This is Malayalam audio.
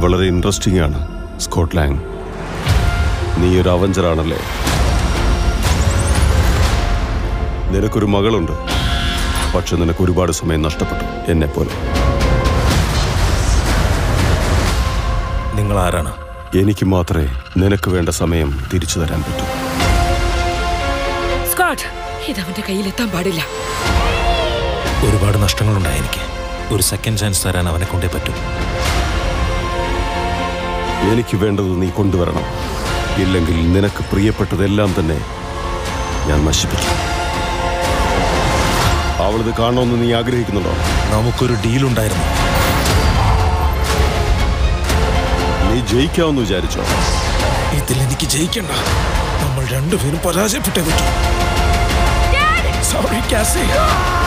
വളരെ ഇൻട്രസ്റ്റിംഗ് ആണ് സ്കോട്ട്ലാൻഡ് നീ ഒരു അവഞ്ചറാണല്ലേ നിനക്കൊരു മകളുണ്ട് പക്ഷെ നിനക്ക് ഒരുപാട് സമയം നഷ്ടപ്പെട്ടു എന്നെ പോലെ നിങ്ങൾ ആരാണ് എനിക്ക് മാത്രമേ നിനക്ക് വേണ്ട സമയം തിരിച്ചു തരാൻ പറ്റൂ സ്കോട്ട് ഇത് അവന്റെ കയ്യിൽ എത്താൻ പാടില്ല ഒരുപാട് നഷ്ടങ്ങളുണ്ടായി എനിക്ക് ഒരു സെക്കൻഡ് ചാൻസ് തരാൻ അവനെ കൊണ്ടേ പറ്റും എനിക്ക് വേണ്ടത് നീ കൊണ്ടുവരണം ഇല്ലെങ്കിൽ നിനക്ക് പ്രിയപ്പെട്ടതെല്ലാം തന്നെ ഞാൻ നശിപ്പിക്കും അവളിത് കാണണമെന്ന് നീ ആഗ്രഹിക്കുന്നുണ്ടോ നമുക്കൊരു ഡീലുണ്ടായിരുന്നു നീ ജയിക്കാമെന്ന് വിചാരിച്ചോ ഇതിൽ എനിക്ക് ജയിക്കണ്ട നമ്മൾ രണ്ടുപേരും പരാജയപ്പെട്ടേ പറ്റൂ സോറി കാസി